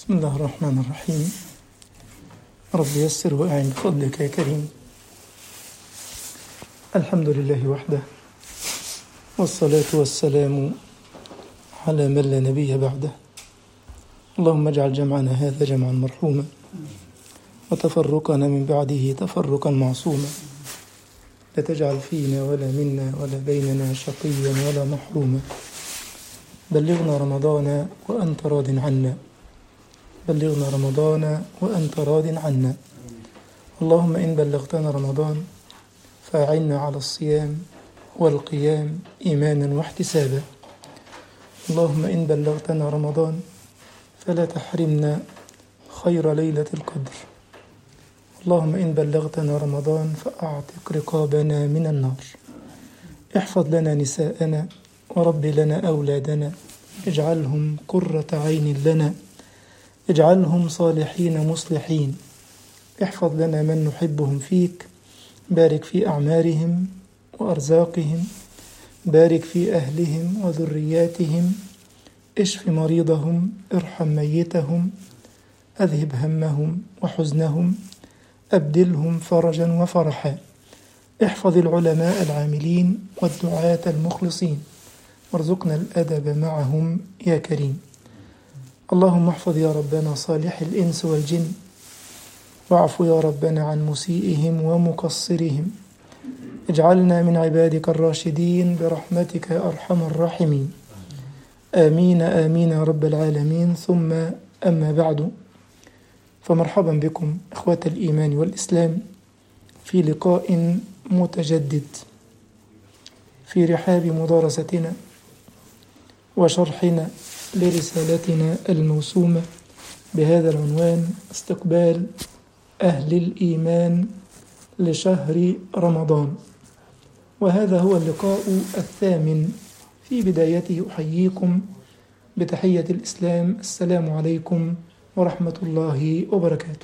بسم الله الرحمن الرحيم رب يسر وأعن بفضلك يا كريم الحمد لله وحده والصلاة والسلام على من لا نبي بعده اللهم اجعل جمعنا هذا جمعا مرحوما وتفرقنا من بعده تفرقا معصوما لا تجعل فينا ولا منا ولا بيننا شقيا ولا محروما بلغنا رمضان وأنت راض عنا بلغنا رمضان وأنت راض عنا اللهم إن بلغتنا رمضان فأعنا على الصيام والقيام إيمانا واحتسابا اللهم إن بلغتنا رمضان فلا تحرمنا خير ليلة القدر اللهم إن بلغتنا رمضان فأعتق رقابنا من النار احفظ لنا نساءنا ورب لنا أولادنا اجعلهم قرة عين لنا اجعلهم صالحين مصلحين احفظ لنا من نحبهم فيك بارك في أعمارهم وأرزاقهم بارك في أهلهم وذرياتهم اشف مريضهم ارحم ميتهم أذهب همهم وحزنهم أبدلهم فرجا وفرحا احفظ العلماء العاملين والدعاة المخلصين وارزقنا الأدب معهم يا كريم اللهم احفظ يا ربنا صالح الإنس والجن واعف يا ربنا عن مسيئهم ومقصرهم اجعلنا من عبادك الراشدين برحمتك يا أرحم الراحمين آمين آمين يا رب العالمين ثم أما بعد فمرحبا بكم إخوة الإيمان والإسلام في لقاء متجدد في رحاب مدارستنا وشرحنا لرسالتنا الموسومة بهذا العنوان استقبال أهل الإيمان لشهر رمضان وهذا هو اللقاء الثامن في بدايته أحييكم بتحية الإسلام السلام عليكم ورحمة الله وبركاته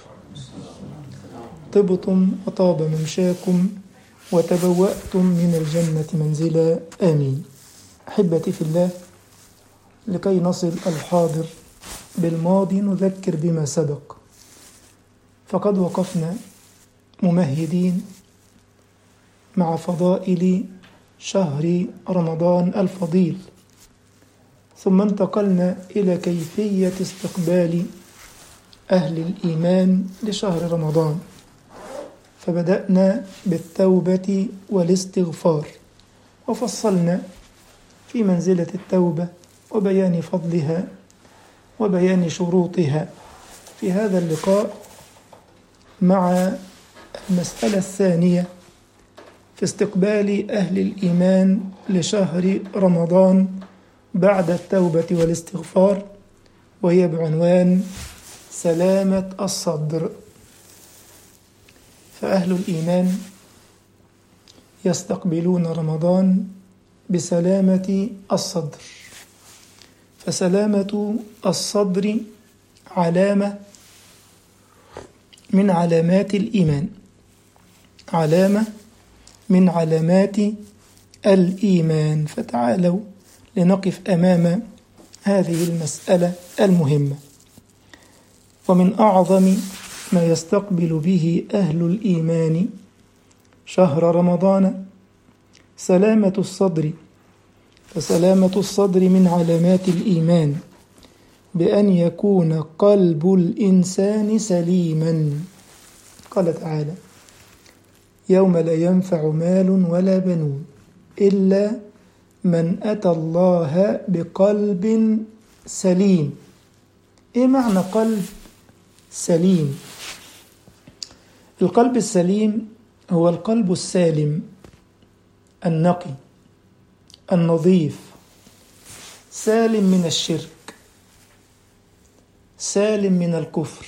طبتم وطاب ممشاكم وتبوأتم من الجنة منزلا آمين أحبتي في الله لكي نصل الحاضر بالماضي نذكر بما سبق فقد وقفنا ممهدين مع فضائل شهر رمضان الفضيل ثم انتقلنا إلى كيفية استقبال أهل الإيمان لشهر رمضان فبدأنا بالتوبة والاستغفار وفصلنا في منزلة التوبة وبيان فضلها وبيان شروطها في هذا اللقاء مع المسألة الثانية في استقبال أهل الإيمان لشهر رمضان بعد التوبة والاستغفار وهي بعنوان سلامة الصدر فأهل الإيمان يستقبلون رمضان بسلامة الصدر فسلامة الصدر علامة من علامات الإيمان علامة من علامات الإيمان فتعالوا لنقف أمام هذه المسألة المهمة ومن أعظم ما يستقبل به أهل الإيمان شهر رمضان سلامة الصدر فسلامة الصدر من علامات الإيمان بأن يكون قلب الإنسان سليما قال تعالى يوم لا ينفع مال ولا بنون إلا من أتى الله بقلب سليم إيه معنى قلب سليم القلب السليم هو القلب السالم النقي النظيف سالم من الشرك سالم من الكفر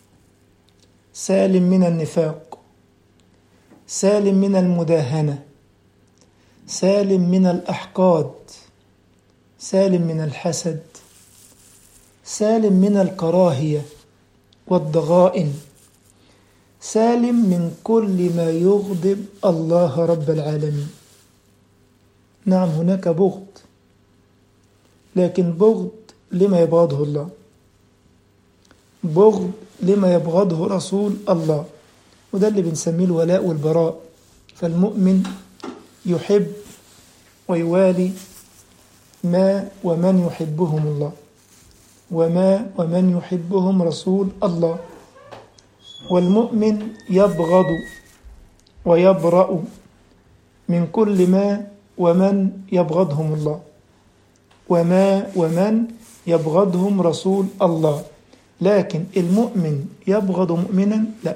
سالم من النفاق سالم من المداهنه سالم من الاحقاد سالم من الحسد سالم من الكراهيه والضغائن سالم من كل ما يغضب الله رب العالمين نعم هناك بغض لكن بغض لما يبغضه الله بغض لما يبغضه رسول الله وده اللي بنسميه الولاء والبراء فالمؤمن يحب ويوالي ما ومن يحبهم الله وما ومن يحبهم رسول الله والمؤمن يبغض ويبرأ من كل ما ومن يبغضهم الله وما ومن يبغضهم رسول الله لكن المؤمن يبغض مؤمنا لا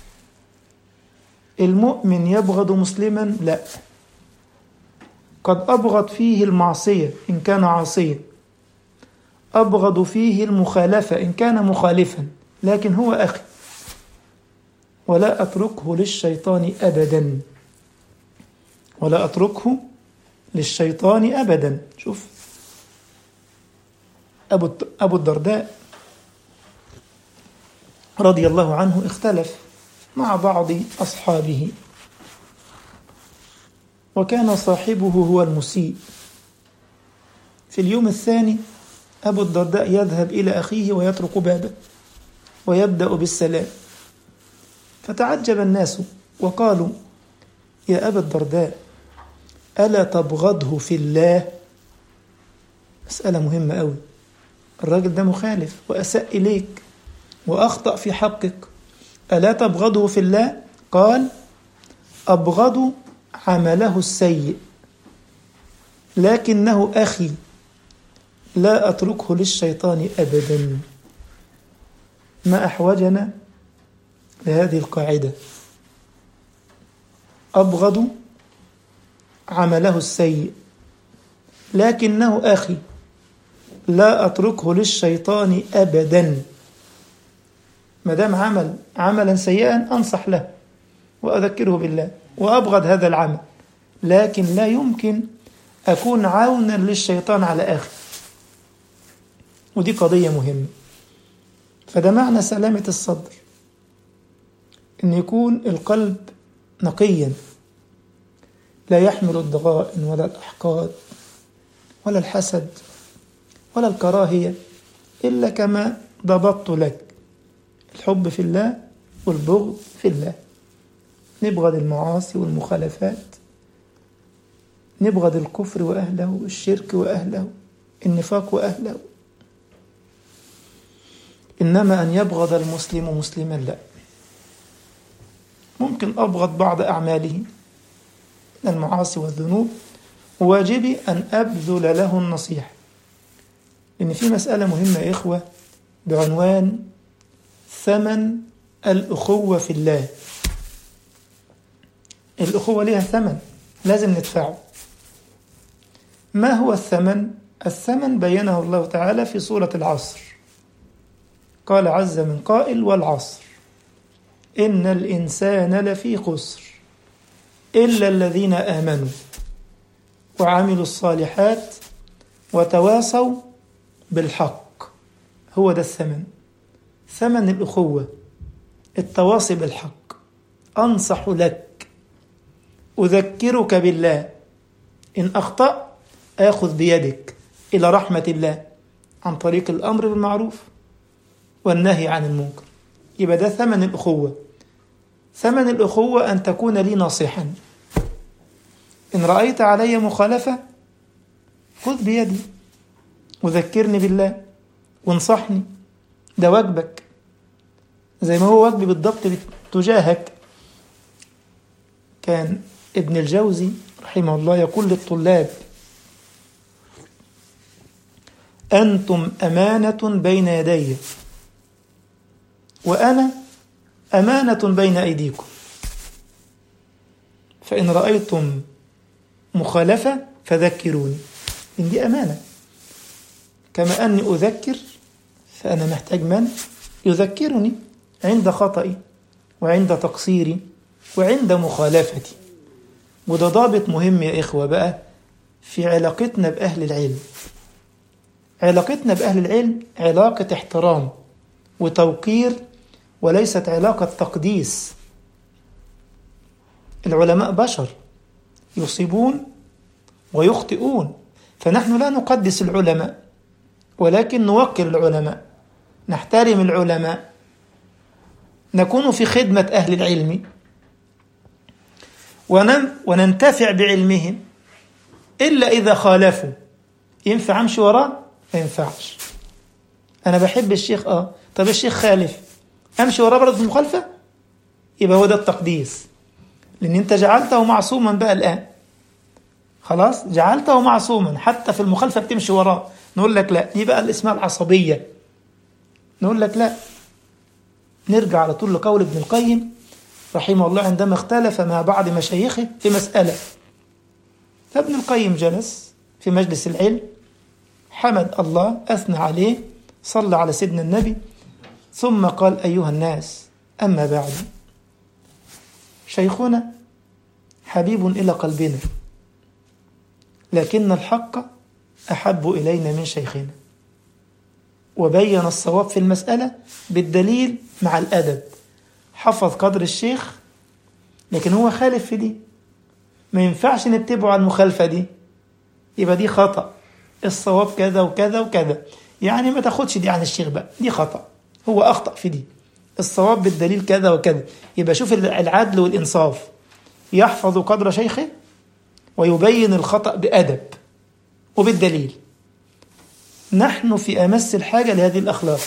المؤمن يبغض مسلما لا قد أبغض فيه المعصية إن كان عاصيا أبغض فيه المخالفة إن كان مخالفا لكن هو أخي ولا أتركه للشيطان أبدا ولا أتركه للشيطان أبدا شوف أبو أبو الدرداء رضي الله عنه اختلف مع بعض أصحابه وكان صاحبه هو المسيء في اليوم الثاني أبو الدرداء يذهب إلى أخيه ويطرق بابه ويبدأ بالسلام فتعجب الناس وقالوا يا أبا الدرداء ألا تبغضه في الله مسألة مهمة أوي الراجل ده مخالف وأساء إليك وأخطأ في حقك ألا تبغضه في الله قال أبغض عمله السيء لكنه أخي لا أتركه للشيطان أبدا ما أحوجنا لهذه القاعدة أبغض عمله السيء لكنه أخي لا أتركه للشيطان أبدا ما دام عمل عملا سيئا أنصح له وأذكره بالله وأبغض هذا العمل لكن لا يمكن أكون عونا للشيطان على أخي ودي قضية مهمة فده معنى سلامة الصدر أن يكون القلب نقيا لا يحمل الضغائن ولا الأحقاد ولا الحسد ولا الكراهية إلا كما ضبطت لك الحب في الله والبغض في الله نبغض المعاصي والمخالفات نبغض الكفر وأهله الشرك وأهله النفاق وأهله إنما أن يبغض المسلم مسلما لا ممكن أبغض بعض أعماله من المعاصي والذنوب واجبي أن أبذل له النصيحة إن في مسألة مهمة يا إخوة بعنوان ثمن الأخوة في الله الأخوة لها ثمن لازم ندفعه ما هو الثمن؟ الثمن بينه الله تعالى في سورة العصر قال عز من قائل والعصر إن الإنسان لفي خسر إلا الذين آمنوا وعملوا الصالحات وتواصوا بالحق هو ده الثمن ثمن الأخوة التواصي بالحق أنصح لك أذكرك بالله إن أخطأ آخذ بيدك إلى رحمة الله عن طريق الأمر بالمعروف والنهي عن المنكر يبقى ده ثمن الأخوة ثمن الأخوة أن تكون لي ناصحا إن رأيت علي مخالفة خذ بيدي وذكرني بالله وانصحني ده واجبك زي ما هو واجبي بالضبط تجاهك كان ابن الجوزي رحمه الله يقول للطلاب أنتم أمانة بين يدي وأنا أمانة بين أيديكم فإن رأيتم مخالفة فذكروني إن دي أمانة كما أني أذكر فأنا محتاج من يذكرني عند خطئي وعند تقصيري وعند مخالفتي وده ضابط مهم يا إخوة بقى في علاقتنا بأهل العلم علاقتنا بأهل العلم علاقة احترام وتوقير وليست علاقة تقديس العلماء بشر يصيبون ويخطئون فنحن لا نقدس العلماء ولكن نوقر العلماء نحترم العلماء نكون في خدمة أهل العلم ونن وننتفع بعلمهم إلا إذا خالفوا ينفع أمشي وراه؟ ما ينفعش أنا بحب الشيخ آه طب الشيخ خالف أمشي وراه برضه في المخالفة؟ يبقى هو ده التقديس لأن أنت جعلته معصوما بقى الآن خلاص جعلته معصوما حتى في المخالفة بتمشي وراه نقول لك لا دي بقى اللي اسمها العصبية نقول لك لا نرجع على طول لقول ابن القيم رحمه الله عندما اختلف مع بعض مشايخه في مسألة فابن القيم جلس في مجلس العلم حمد الله أثنى عليه صلى على سيدنا النبي ثم قال أيها الناس أما بعد شيخنا حبيب إلى قلبنا لكن الحق أحب إلينا من شيخنا وبين الصواب في المسألة بالدليل مع الأدب حفظ قدر الشيخ لكن هو خالف في دي ما ينفعش نتبعه على المخالفة دي يبقى دي خطأ الصواب كذا وكذا وكذا يعني ما تاخدش دي عن الشيخ بقى دي خطأ هو أخطأ في دي الصواب بالدليل كذا وكذا يبقى شوف العدل والإنصاف يحفظ قدر شيخه ويبين الخطأ بأدب وبالدليل نحن في أمس الحاجة لهذه الأخلاق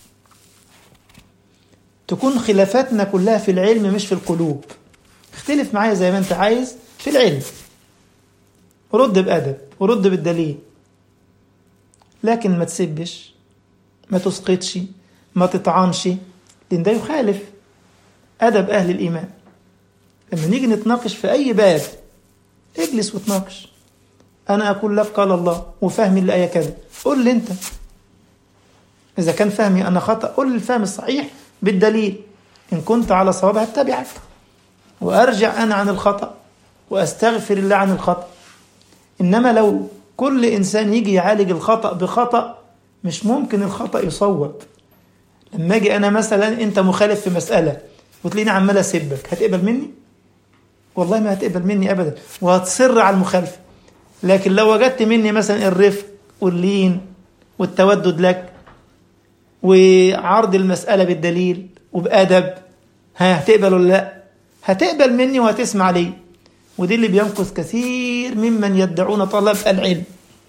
تكون خلافاتنا كلها في العلم مش في القلوب اختلف معايا زي ما انت عايز في العلم رد بأدب ورد بالدليل لكن ما تسبش ما تسقطش ما تطعنش لأن ده يخالف أدب أهل الإيمان لما نيجي نتناقش في أي باب اجلس وتناقش أنا أقول لك قال الله وفهمي الآية كذا قول لي أنت إذا كان فهمي أنا خطأ قول لي الفهم الصحيح بالدليل إن كنت على صواب هتبعك وأرجع أنا عن الخطأ وأستغفر الله عن الخطأ إنما لو كل إنسان يجي يعالج الخطأ بخطأ مش ممكن الخطأ يصوب لما أجي أنا مثلا أنت مخالف في مسألة وتلاقيني عمال أسبك هتقبل مني؟ والله ما هتقبل مني أبدا وهتصر على المخالفة لكن لو وجدت مني مثلا الرفق واللين والتودد لك وعرض المسألة بالدليل وبأدب ها هتقبل ولا لا هتقبل مني وهتسمع لي ودي اللي بينقص كثير ممن يدعون طلب العلم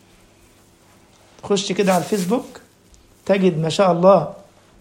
تخش كده على الفيسبوك تجد ما شاء الله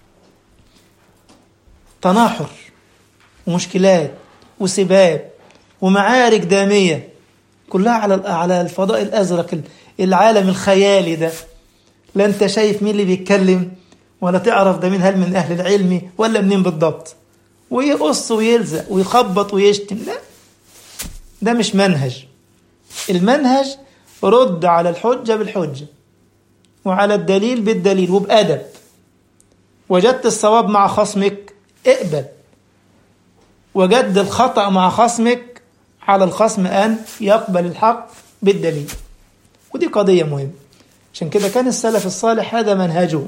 تناحر ومشكلات وسباب ومعارك دامية كلها على على الفضاء الأزرق العالم الخيالي ده لا أنت شايف مين اللي بيتكلم ولا تعرف ده مين هل من أهل العلم ولا منين بالضبط ويقص ويلزق ويخبط ويشتم لا ده مش منهج المنهج رد على الحجة بالحجة وعلى الدليل بالدليل وبأدب وجدت الصواب مع خصمك اقبل وجد الخطأ مع خصمك على الخصم أن يقبل الحق بالدليل ودي قضية مهمة عشان كده كان السلف الصالح هذا منهجهم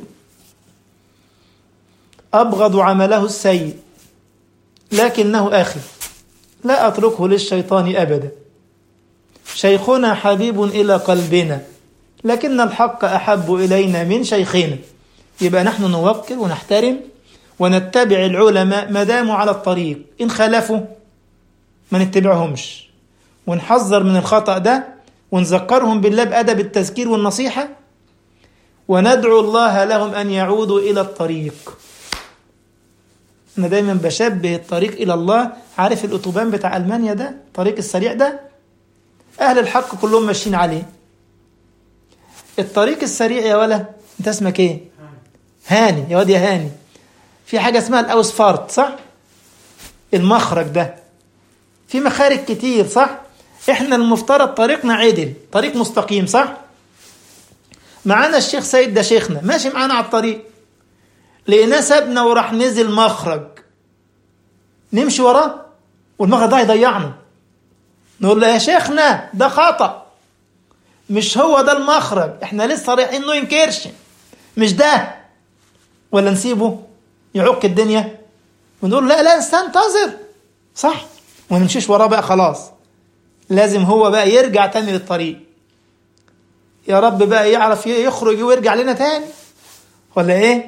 أبغض عمله السيء لكنه أخي لا أتركه للشيطان أبدا شيخنا حبيب إلى قلبنا لكن الحق أحب إلينا من شيخنا يبقى نحن نوقر ونحترم ونتبع العلماء ما داموا على الطريق إن خالفوا ما نتبعهمش ونحذر من الخطأ ده ونذكرهم بالله بأدب التذكير والنصيحة وندعو الله لهم أن يعودوا إلى الطريق أنا دايما بشبه الطريق إلى الله عارف الأوتوبان بتاع ألمانيا ده الطريق السريع ده أهل الحق كلهم ماشيين عليه الطريق السريع يا ولا أنت اسمك إيه؟ هاني يا واد يا هاني في حاجة اسمها الأوسفارت صح؟ المخرج ده في مخارج كتير صح؟ احنا المفترض طريقنا عدل طريق مستقيم صح؟ معانا الشيخ سيد ده شيخنا ماشي معانا على الطريق لقيناه سابنا وراح نزل مخرج نمشي وراه والمخرج ده هيضيعنا نقول له يا شيخنا ده خطأ مش هو ده المخرج احنا لسه رايحين نو ينكرش مش ده ولا نسيبه يعك الدنيا ونقول لا لا استنتظر صح ونمشيش وراه بقى خلاص لازم هو بقى يرجع تاني للطريق يا رب بقى يعرف يخرج ويرجع لنا تاني ولا ايه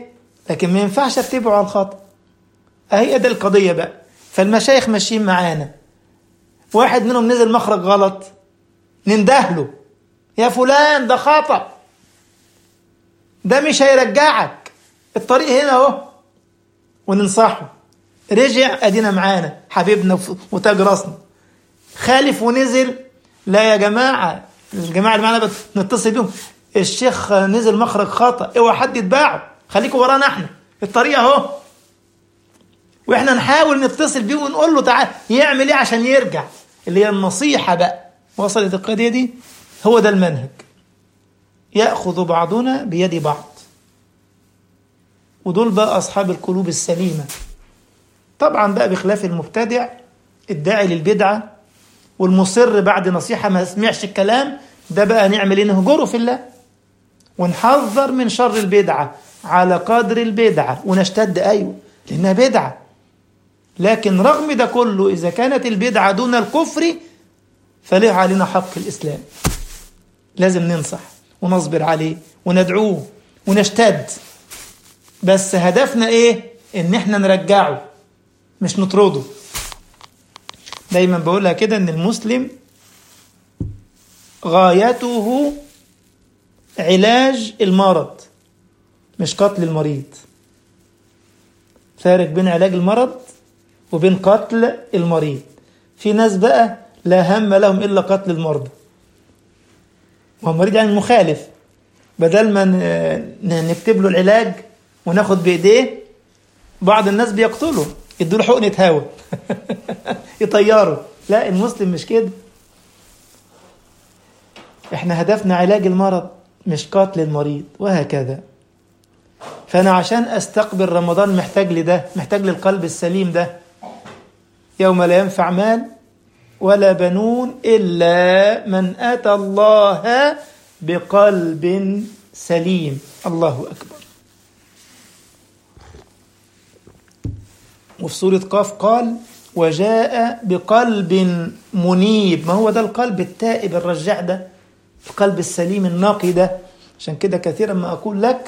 لكن ما ينفعش اتبعه على الخطأ اهي ده القضية بقى فالمشايخ ماشيين معانا واحد منهم نزل مخرج غلط نندهله يا فلان ده خطأ ده مش هيرجعك الطريق هنا اهو وننصحه رجع ادينا معانا حبيبنا وتاج راسنا خالف ونزل لا يا جماعه الجماعه اللي معانا نتصل بيهم الشيخ نزل مخرج خطا اوعى حد يتباعه خليكوا ورانا احنا الطريق اهو واحنا نحاول نتصل بيه ونقول له تعال يعمل ايه عشان يرجع اللي هي النصيحه بقى وصلت القضيه دي هو ده المنهج ياخذ بعضنا بيد بعض ودول بقى اصحاب القلوب السليمه طبعا بقى بخلاف المبتدع الداعي للبدعه والمصر بعد نصيحه ما سمعش الكلام ده بقى نعمل ايه نهجره في الله ونحذر من شر البدعه على قدر البدعه ونشتد ايوه لانها بدعه لكن رغم ده كله اذا كانت البدعه دون الكفر فله علينا حق الاسلام لازم ننصح ونصبر عليه وندعوه ونشتد بس هدفنا ايه ان احنا نرجعه مش نطرده دايما بقولها كده ان المسلم غايته علاج المرض مش قتل المريض فارق بين علاج المرض وبين قتل المريض في ناس بقى لا هم لهم الا قتل المرضى والمريض يعني مخالف بدل ما نكتب له العلاج وناخد بايديه بعض الناس بيقتلوا يدوا له حقنه هوا يطيروا لا المسلم مش كده احنا هدفنا علاج المرض مش قتل المريض وهكذا فانا عشان استقبل رمضان محتاج لده محتاج للقلب السليم ده يوم لا ينفع مال ولا بنون الا من اتى الله بقلب سليم الله اكبر وفي سورة قاف قال وجاء بقلب منيب ما هو ده القلب التائب الرجع ده القلب السليم النقي ده عشان كده كثيرا ما أقول لك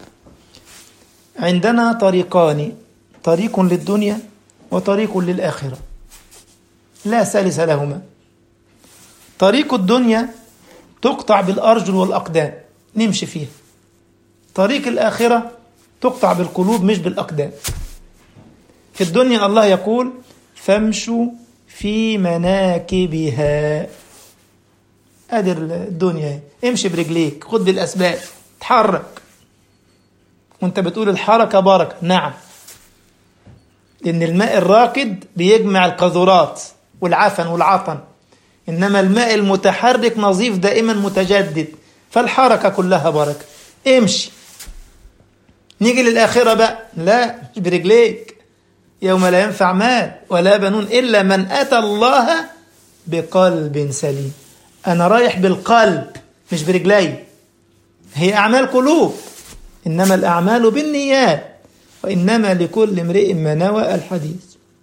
عندنا طريقان طريق للدنيا وطريق للآخرة لا ثالث لهما طريق الدنيا تقطع بالأرجل والأقدام نمشي فيها طريق الآخرة تقطع بالقلوب مش بالأقدام في الدنيا الله يقول فامشوا في مناكبها ادي الدنيا امشي برجليك خد بالاسباب اتحرك وانت بتقول الحركه بركه نعم لان الماء الراكد بيجمع القذورات والعفن والعطن انما الماء المتحرك نظيف دائما متجدد فالحركه كلها بركه امشي نيجي للاخره بقى لا مش برجليك يوم لا ينفع مال ولا بنون إلا من أتى الله بقلب سليم أنا رايح بالقلب مش برجلي هي أعمال قلوب إنما الأعمال بالنيات وإنما لكل امرئ ما نوى الحديث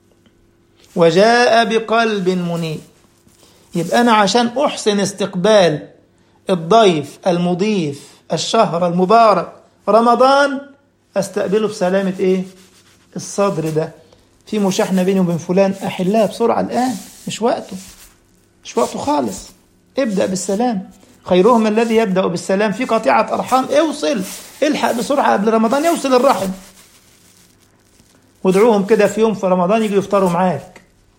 وجاء بقلب منيب يبقى أنا عشان أحسن استقبال الضيف المضيف الشهر المبارك رمضان استقبله بسلامة إيه؟ الصدر ده في مشاحنة بيني وبين فلان أحلها بسرعة الآن مش وقته مش وقته خالص ابدأ بالسلام خيرهم الذي يبدأ بالسلام في قطيعة أرحام اوصل الحق بسرعة قبل رمضان يوصل الرحم وادعوهم كده في يوم في رمضان يجوا يفطروا معاك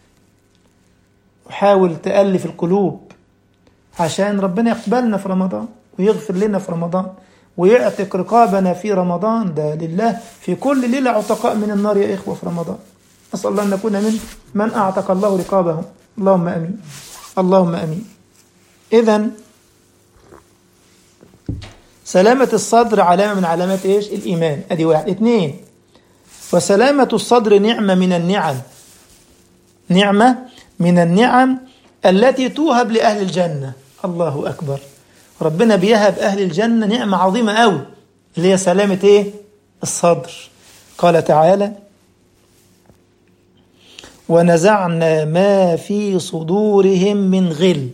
وحاول تألف القلوب عشان ربنا يقبلنا في رمضان ويغفر لنا في رمضان ويعتق رقابنا في رمضان ده لله في كل ليلة عتقاء من النار يا إخوة في رمضان أسأل الله أن نكون من من أعتق الله رقابهم اللهم أمين اللهم أمين إذا سلامة الصدر علامة من علامات إيش الإيمان أدي واحد اثنين وسلامة الصدر نعمة من النعم نعمة من النعم التي توهب لأهل الجنة الله أكبر ربنا بيهب أهل الجنة نعمة عظيمة أوي اللي هي سلامة إيه الصدر قال تعالى ونزعنا ما في صدورهم من غل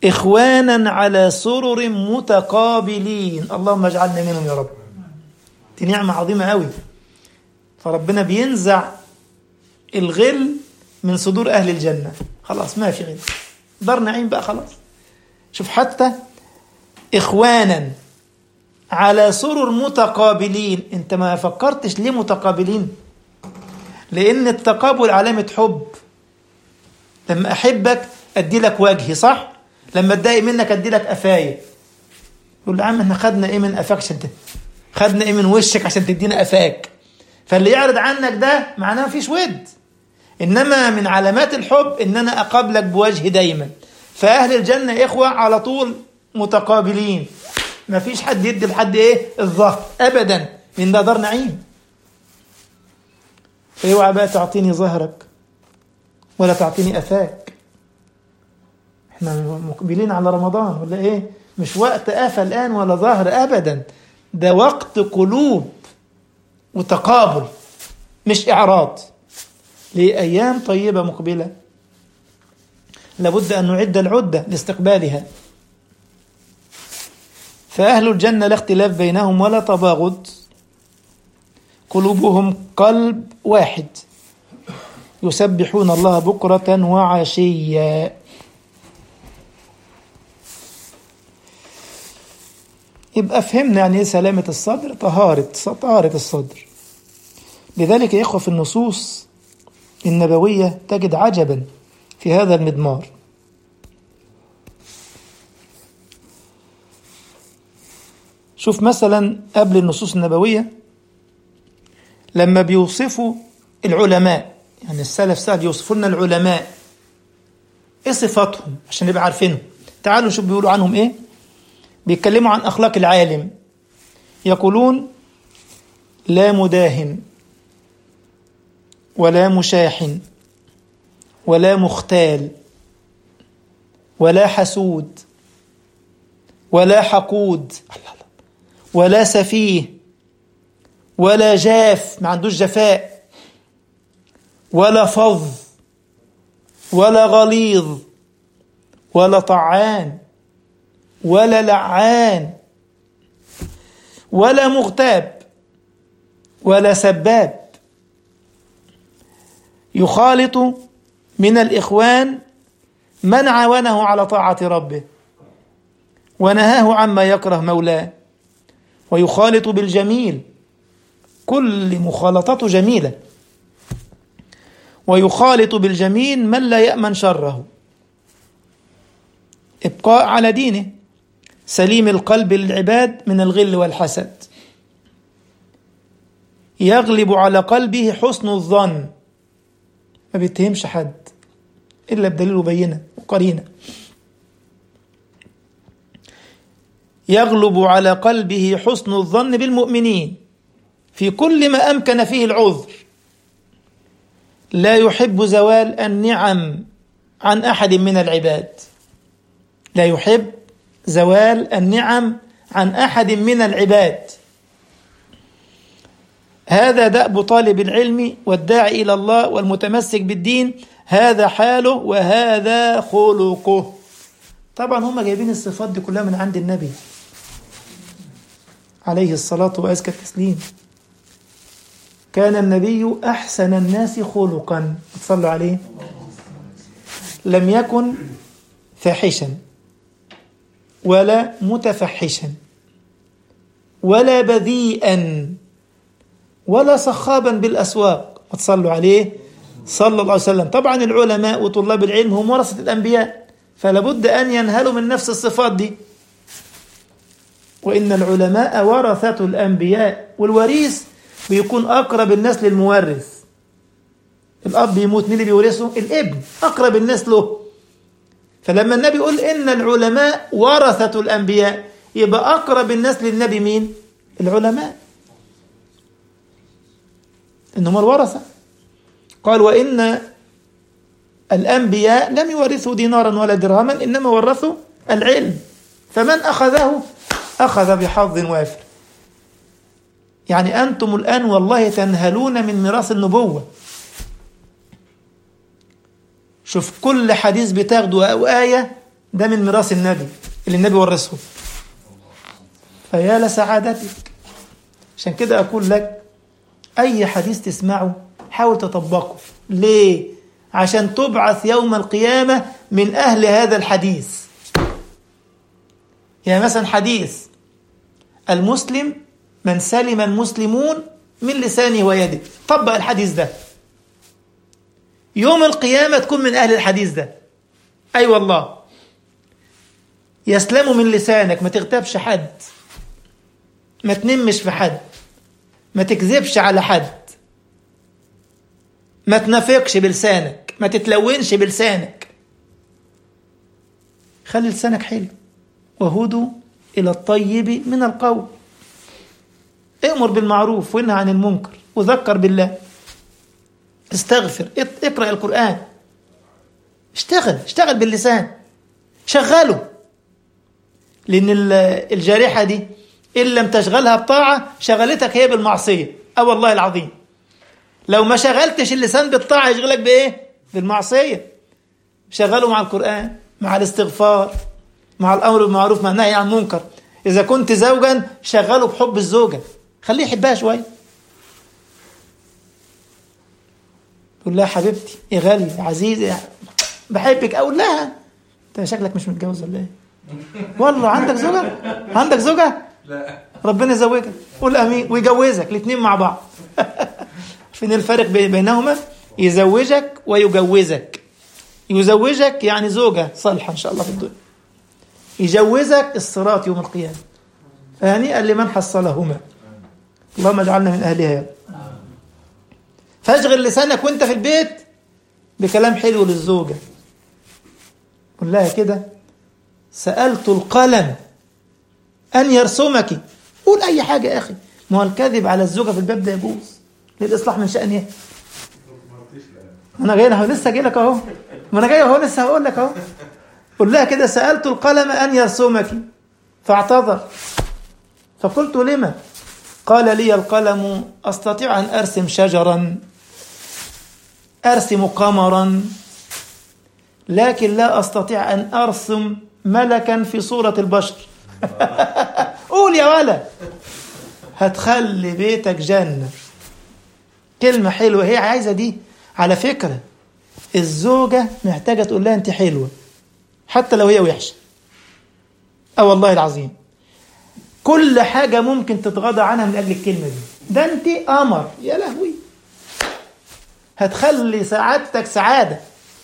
إخوانا على سرر متقابلين اللهم اجعلنا منهم يا رب دي نعمة عظيمة قوي فربنا بينزع الغل من صدور أهل الجنة خلاص ما في غل دار نعيم بقى خلاص شوف حتى إخوانا على سرر متقابلين انت ما فكرتش ليه متقابلين لأن التقابل علامة حب لما أحبك أدي لك وجهي صح لما أتضايق منك أدي لك قفايا يقول له يا عم احنا خدنا ايه من قفاك عشان ت- خدنا ايه من وشك عشان تدينا قفاك فاللي يعرض عنك ده معناه مفيش ود انما من علامات الحب ان انا اقابلك بوجه دايما فاهل الجنه اخوه على طول متقابلين مفيش حد يدي لحد ايه الظهر ابدا من ده دار نعيم اوعى بقى تعطيني ظهرك ولا تعطيني قفاك احنا مقبلين على رمضان ولا ايه مش وقت قفا الان ولا ظهر ابدا ده وقت قلوب وتقابل مش اعراض لايام طيبه مقبله لابد ان نعد العده لاستقبالها فاهل الجنه لا اختلاف بينهم ولا تباغض قلوبهم قلب واحد يسبحون الله بكره وعشيا يبقى فهمنا يعني ايه سلامة الصدر طهارة طهارة الصدر لذلك يا إخوة في النصوص النبوية تجد عجبا في هذا المضمار شوف مثلا قبل النصوص النبوية لما بيوصفوا العلماء يعني السلف ساعد يوصفوا لنا العلماء ايه صفاتهم عشان نبقى عارفينهم تعالوا نشوف بيقولوا عنهم ايه بيتكلموا عن أخلاق العالم يقولون لا مداهن ولا مشاحن ولا مختال ولا حسود ولا حقود ولا سفيه ولا جاف ما عندوش جفاء ولا فظ ولا غليظ ولا طعان ولا لعان ولا مغتاب ولا سباب يخالط من الإخوان من عاونه على طاعة ربه ونهاه عما يكره مولاه ويخالط بالجميل كل مخالطته جميلة ويخالط بالجميل من لا يأمن شره ابقاء على دينه سليم القلب للعباد من الغل والحسد يغلب على قلبه حسن الظن ما بيتهمش حد إلا بدليل وبينة وقرينة يغلب على قلبه حسن الظن بالمؤمنين في كل ما أمكن فيه العذر لا يحب زوال النعم عن أحد من العباد لا يحب زوال النعم عن احد من العباد هذا دأب طالب العلم والداعي الى الله والمتمسك بالدين هذا حاله وهذا خلقه طبعا هم جايبين الصفات دي كلها من عند النبي عليه الصلاة وأزكى التسليم كان النبي أحسن الناس خلقا صلوا عليه لم يكن فاحشا ولا متفحشا ولا بذيئا ولا صخابا بالاسواق ما تصلوا عليه صلى الله عليه وسلم طبعا العلماء وطلاب العلم هم ورثه الانبياء فلا بد ان ينهلوا من نفس الصفات دي وان العلماء ورثه الانبياء والوريث بيكون اقرب الناس للمورث الاب يموت مين اللي بيورثه الابن اقرب الناس له فلما النبي يقول إن العلماء ورثة الأنبياء يبقى أقرب الناس للنبي مين؟ العلماء إنهم الورثة قال وإن الأنبياء لم يورثوا دينارا ولا درهما إنما ورثوا العلم فمن أخذه أخذ بحظ وافر يعني أنتم الآن والله تنهلون من ميراث النبوة شوف كل حديث بتاخده أو آية ده من ميراث النبي اللي النبي ورثه فيا لسعادتك عشان كده أقول لك أي حديث تسمعه حاول تطبقه ليه؟ عشان تبعث يوم القيامة من أهل هذا الحديث يعني مثلا حديث المسلم من سلم المسلمون من لسانه ويده طبق الحديث ده يوم القيامة تكون من أهل الحديث ده أي أيوة والله يسلموا من لسانك ما تغتابش حد ما تنمش في حد ما تكذبش على حد ما تنافقش بلسانك ما تتلونش بلسانك خلي لسانك حلو وهدوا إلى الطيب من القول امر بالمعروف وانهى عن المنكر وذكر بالله استغفر اقرأ القرآن اشتغل اشتغل باللسان شغله لأن الجارحة دي إن لم تشغلها بطاعة شغلتك هي بالمعصية أه والله العظيم لو ما شغلتش اللسان بالطاعة يشغلك بإيه؟ بالمعصية شغله مع القرآن مع الاستغفار مع الأمر بالمعروف مع النهي عن المنكر إذا كنت زوجا شغله بحب الزوجة خليه يحبها شوية تقول لها حبيبتي يا غالية يا عزيزة بحبك أقول لها أنت شكلك مش متجوز ولا إيه؟ والله عندك زوجة؟ عندك زوجة؟ لا ربنا يزوجك قول امين ويجوزك الاثنين مع بعض فين الفرق بينهما يزوجك ويجوزك يزوجك يعني زوجة صالحة إن شاء الله في الدنيا يجوزك الصراط يوم القيامة فهنيئا لمن حصلهما اللهم اجعلنا من أهلها يا رب فاشغل لسانك وانت في البيت بكلام حلو للزوجة قول لها كده سألت القلم أن يرسمك قول أي حاجة يا أخي ما هو الكذب على الزوجة في الباب ده يجوز للإصلاح من شأنها ما أنا جاي لها لسه جاي لك أهو ما أنا جاي أهو لسه هقول لك أهو قول لها كده سألت القلم أن يرسمك فاعتذر فقلت لما قال لي القلم أستطيع أن أرسم شجرا أرسم قمرا لكن لا أستطيع أن أرسم ملكا في صورة البشر قول يا ولد هتخلي بيتك جنة كلمة حلوة هي عايزة دي على فكرة الزوجة محتاجة تقول لها أنت حلوة حتى لو هي وحشة أه والله العظيم كل حاجة ممكن تتغاضى عنها من أجل الكلمة دي ده أنت قمر يا لهوي هتخلي سعادتك سعادة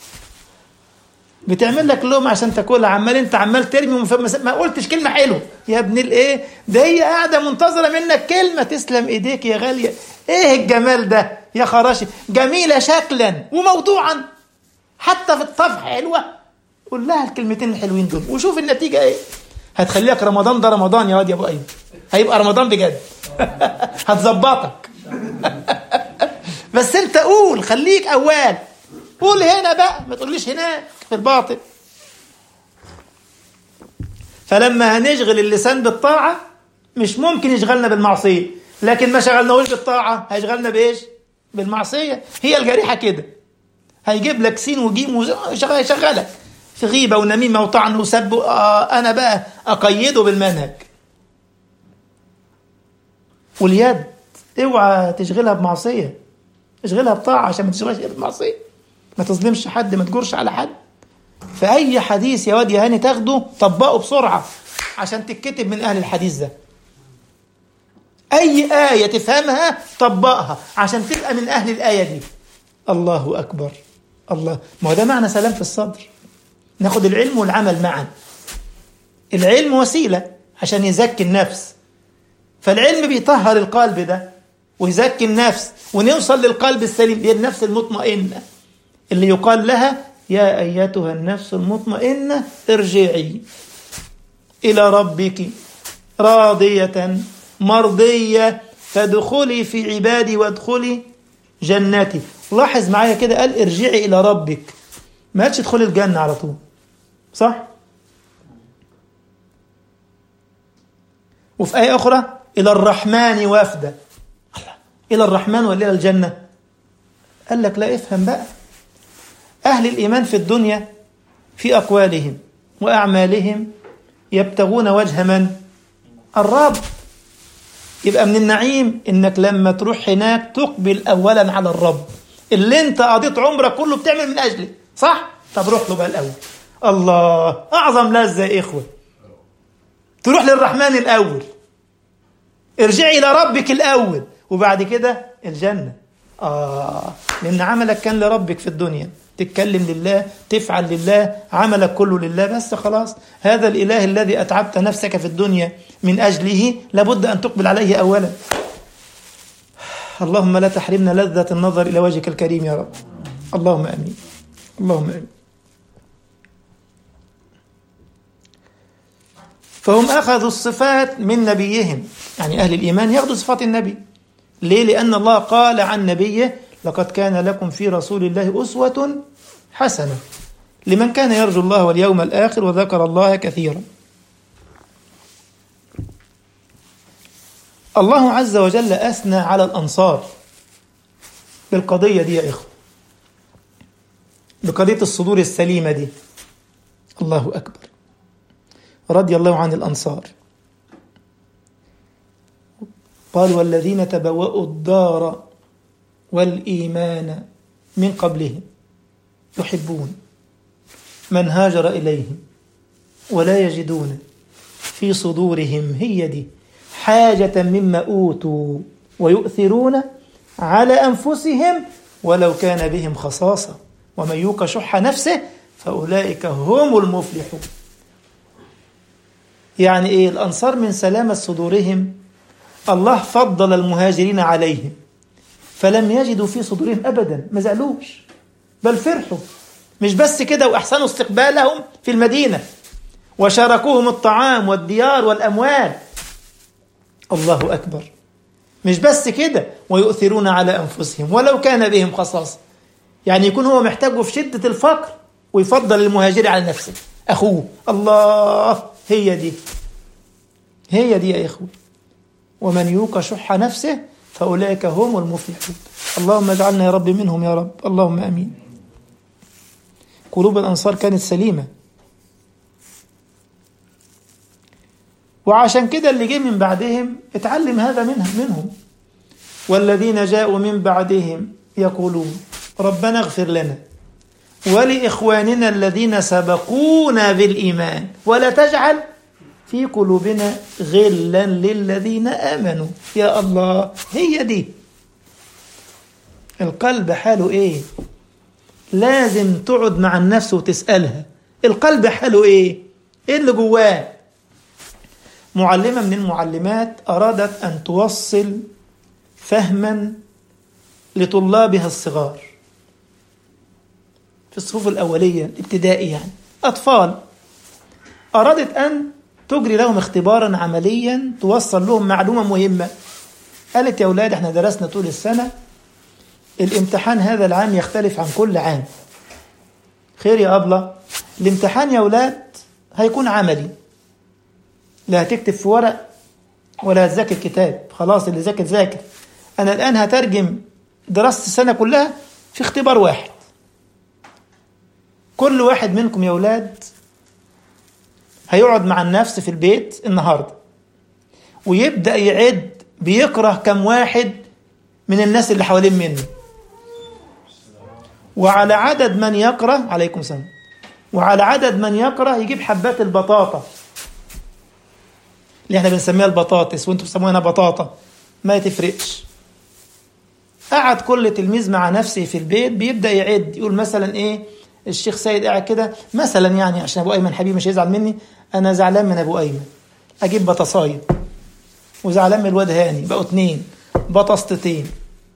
بتعمل لك لوم عشان تاكلها عمال انت عمال ترمي ومف... ما قلتش كلمه حلوه يا ابن الايه ده هي قاعده منتظره منك كلمه تسلم ايديك يا غاليه ايه الجمال ده يا خراشي جميله شكلا وموضوعا حتى في الطبخ حلوه قول لها الكلمتين الحلوين دول وشوف النتيجه ايه هتخليك رمضان ده رمضان يا واد يا ابو ايوب هيبقى رمضان بجد هتظبطك بس انت قول خليك اول قول هنا بقى ما تقوليش هناك في الباطل فلما هنشغل اللسان بالطاعة مش ممكن يشغلنا بالمعصية لكن ما شغلناهوش بالطاعة هيشغلنا بإيش بالمعصية هي الجريحة كده هيجيب لك سين وجيم ويشغلك في غيبة ونميمة وطعن وسب آه أنا بقى أقيده بالمنهج واليد اوعى تشغلها بمعصية اشغلها بطاعة عشان ما تشغلهاش بمعصية ما تظلمش حد ما تجرش على حد فأي حديث يا واد يا هاني تاخده طبقه بسرعة عشان تتكتب من أهل الحديث ده أي آية تفهمها طبقها عشان تبقى من أهل الآية دي الله أكبر الله ما هو ده معنى سلام في الصدر ناخد العلم والعمل معا العلم وسيلة عشان يزكي النفس فالعلم بيطهر القلب ده ويزكي النفس ونوصل للقلب السليم هي النفس المطمئنة اللي يقال لها يا أيتها النفس المطمئنة ارجعي إلى ربك راضية مرضية فادخلي في عبادي وادخلي جنتي لاحظ معايا كده قال ارجعي إلى ربك ما قالش ادخلي الجنة على طول صح؟ وفي آية أخرى إلى الرحمن وافدا إلى الرحمن ولا إلى الجنة؟ قال لك لا افهم بقى أهل الإيمان في الدنيا في أقوالهم وأعمالهم يبتغون وجه من؟ الرب يبقى من النعيم انك لما تروح هناك تقبل اولا على الرب اللي انت قضيت عمرك كله بتعمل من اجله صح طب روح له بقى الاول الله اعظم لذه يا اخوه تروح للرحمن الاول ارجعي الى ربك الاول وبعد كده الجنه اه لان عملك كان لربك في الدنيا تتكلم لله تفعل لله عملك كله لله بس خلاص هذا الاله الذي اتعبت نفسك في الدنيا من اجله لابد ان تقبل عليه اولا اللهم لا تحرمنا لذة النظر إلى وجهك الكريم يا رب اللهم أمين اللهم أمين فهم أخذوا الصفات من نبيهم يعني أهل الإيمان يأخذوا صفات النبي ليه؟ لأن الله قال عن نبيه لقد كان لكم في رسول الله أسوة حسنة لمن كان يرجو الله واليوم الآخر وذكر الله كثيرا الله عز وجل أثنى على الأنصار بالقضية دي يا إخوة بقضية الصدور السليمة دي الله أكبر رضي الله عن الأنصار قال والذين تبوأوا الدار والإيمان من قبلهم يحبون من هاجر إليهم ولا يجدون في صدورهم هي دي حاجة مما أوتوا ويؤثرون على أنفسهم ولو كان بهم خصاصة ومن يوق شح نفسه فأولئك هم المفلحون يعني إيه الأنصار من سلامة صدورهم الله فضل المهاجرين عليهم فلم يجدوا في صدورهم أبدا ما زعلوش بل فرحوا مش بس كده وأحسنوا استقبالهم في المدينة وشاركوهم الطعام والديار والأموال الله أكبر مش بس كده ويؤثرون على أنفسهم ولو كان بهم خصاصة يعني يكون هو محتاجه في شدة الفقر ويفضل المهاجر على نفسه أخوه الله هي دي هي دي يا إخوة ومن يوق شح نفسه فأولئك هم المفلحون اللهم اجعلنا يا رب منهم يا رب اللهم أمين قلوب الأنصار كانت سليمة وعشان كده اللي جه من بعدهم اتعلم هذا منها منهم والذين جاءوا من بعدهم يقولون ربنا اغفر لنا ولإخواننا الذين سبقونا بالإيمان ولا تجعل في قلوبنا غلا للذين آمنوا يا الله هي دي القلب حاله ايه لازم تقعد مع النفس وتسألها القلب حاله ايه ايه اللي جواه معلمة من المعلمات أرادت أن توصل فهما لطلابها الصغار في الصفوف الأولية الابتدائي يعني أطفال أرادت أن تجري لهم اختبارا عمليا توصل لهم معلومة مهمة قالت يا أولاد احنا درسنا طول السنة الامتحان هذا العام يختلف عن كل عام خير يا أبلة الامتحان يا أولاد هيكون عملي لا هتكتب في ورق ولا هتذاكر كتاب خلاص اللي ذاكر ذاكر أنا الآن هترجم دراسة السنة كلها في اختبار واحد كل واحد منكم يا أولاد هيقعد مع النفس في البيت النهاردة ويبدأ يعد بيكره كم واحد من الناس اللي حوالين منه وعلى عدد من يقرأ عليكم السلام وعلى عدد من يقرأ يجيب حبات البطاطا اللي احنا بنسميها البطاطس وانتم بتسموها بطاطا ما تفرقش قعد كل تلميذ مع نفسه في البيت بيبدا يعد يقول مثلا ايه الشيخ سيد قاعد كده مثلا يعني عشان ابو ايمن حبيبي مش هيزعل مني انا زعلان من ابو ايمن اجيب بطاصايه وزعلان من الواد هاني بقوا اتنين بطاستين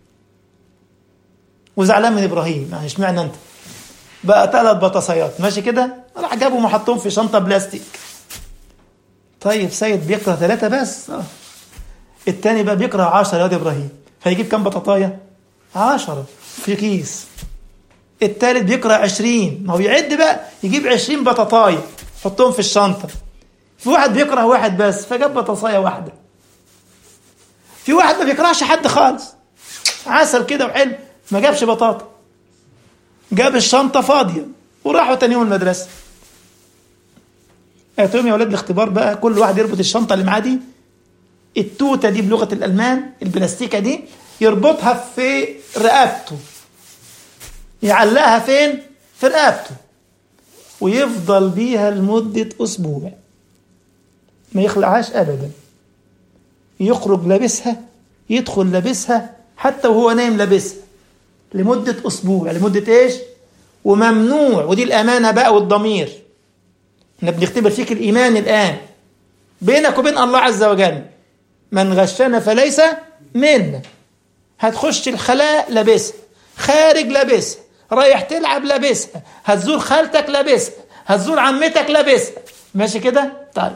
وزعلان من ابراهيم يعني اشمعنى انت بقى ثلاث بطاصيات ماشي كده راح جابهم وحطهم في شنطه بلاستيك طيب سيد بيقرا ثلاثة بس آه. التاني بقى بيقرا عشرة يا واد ابراهيم فيجيب كام بطاطاية؟ عشرة في كيس التالت بيقرا عشرين ما هو يعد بقى يجيب عشرين بطاطاية يحطهم في الشنطة في واحد بيقرا واحد بس فجاب بطاطاية واحدة في واحد ما بيقراش حد خالص عسل كده وحلو ما جابش بطاطا جاب الشنطة فاضية وراحوا تاني يوم المدرسة قلت لهم يا ولاد الاختبار بقى كل واحد يربط الشنطة اللي معاه دي التوتة دي بلغة الألمان البلاستيكة دي يربطها في رقبته يعلقها فين؟ في رقبته ويفضل بيها لمدة أسبوع ما يخلعهاش أبدا يخرج لابسها يدخل لابسها حتى وهو نايم لابسها لمدة أسبوع لمدة إيش؟ وممنوع ودي الأمانة بقى والضمير احنا بنختبر فيك الإيمان الآن بينك وبين الله عز وجل من غشنا فليس منا هتخش الخلاء لابسها خارج لابسها رايح تلعب لابسها هتزور خالتك لابسها هتزور عمتك لابسها ماشي كده طيب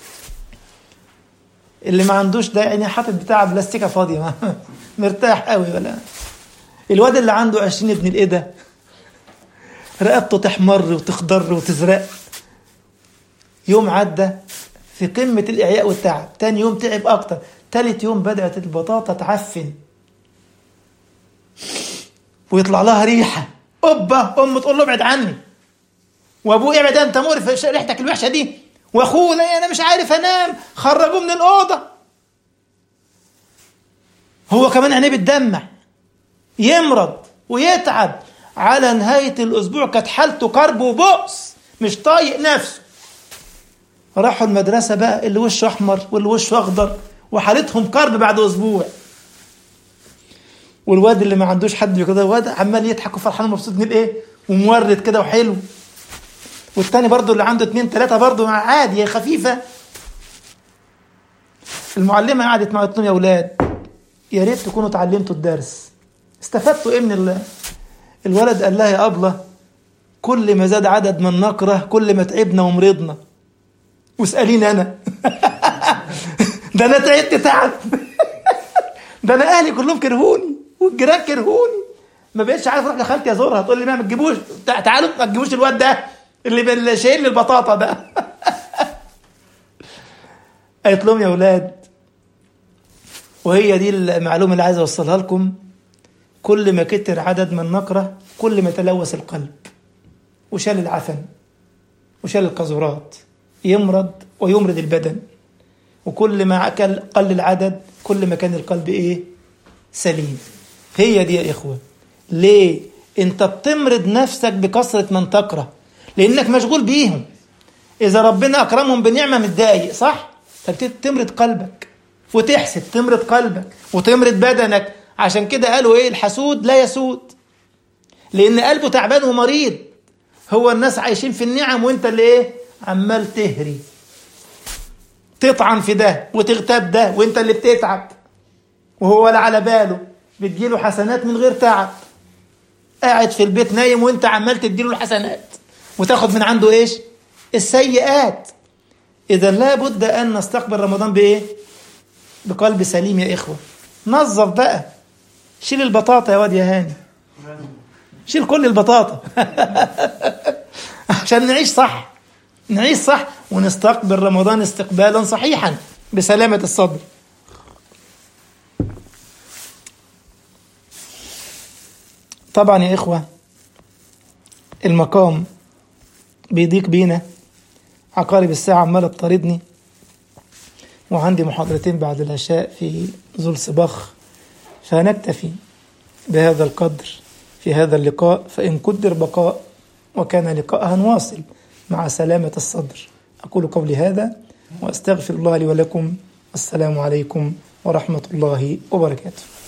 اللي ما عندوش ده يعني حاطط بتاع بلاستيكه فاضيه مرتاح قوي ولا الواد اللي عنده 20 ابن الايه ده رقبته تحمر وتخضر وتزرق يوم عدى في قمة الإعياء والتعب تاني يوم تعب أكتر تالت يوم بدأت البطاطا تعفن ويطلع لها ريحة أوبا أم تقول له ابعد عني وأبوه ابعد أنت مقرف ريحتك الوحشة دي وأخوه لا أنا مش عارف أنام خرجوه من الأوضة هو كمان عينيه بتدمع يمرض ويتعب على نهاية الأسبوع كانت حالته كرب وبؤس مش طايق نفسه راحوا المدرسة بقى اللي وشه أحمر واللي وشه أخضر وحالتهم كرب بعد أسبوع والواد اللي ما عندوش حد كده واد عمال يضحك وفرحان ومبسوط من ايه ومورد كده وحلو والتاني برضه اللي عنده اتنين تلاتة برضه عادي خفيفة المعلمة قعدت معاه قالت لهم يا أولاد يا ريت تكونوا اتعلمتوا الدرس استفدتوا ايه من الله الولد قال لها يا أبلة كل ما زاد عدد من نكره كل ما تعبنا ومرضنا واسأليني أنا ده أنا تعبت تعب ده أنا أهلي كلهم كرهوني والجيران كرهوني ما بقتش عارف اروح لخالتي ازورها تقول لي ما تجيبوش تعالوا ما تجيبوش الواد ده اللي شايل لي البطاطا ده قالت لهم يا اولاد وهي دي المعلومه اللي عايز اوصلها لكم كل ما كتر عدد من نقره كل ما تلوث القلب وشال العفن وشال القذورات يمرض ويمرض البدن وكل ما قل العدد كل ما كان القلب ايه سليم هي دي يا إخوة ليه انت بتمرض نفسك بكثرة من تكره لانك مشغول بيهم اذا ربنا اكرمهم بنعمة متضايق صح فبتبتدي تمرض قلبك وتحسد تمرض قلبك وتمرض بدنك عشان كده قالوا ايه الحسود لا يسود لان قلبه تعبان ومريض هو الناس عايشين في النعم وانت اللي ايه عمال تهري تطعن في ده وتغتاب ده وانت اللي بتتعب وهو ولا على باله بتجيله حسنات من غير تعب قاعد في البيت نايم وانت عمال تديله الحسنات وتاخد من عنده ايش السيئات اذا لابد ان نستقبل رمضان بايه بقلب سليم يا اخوه نظف بقى شيل البطاطا يا واد يا هاني شيل كل البطاطا عشان نعيش صح نعيش صح ونستقبل رمضان استقبالا صحيحا بسلامة الصدر طبعا يا إخوة المقام بيضيق بينا عقارب الساعة عمالة تطاردني وعندي محاضرتين بعد العشاء في ذو الصباخ فنكتفي بهذا القدر في هذا اللقاء فإن قدر بقاء وكان لقاء هنواصل مع سلامة الصدر أقول قولي هذا وأستغفر الله لي ولكم السلام عليكم ورحمة الله وبركاته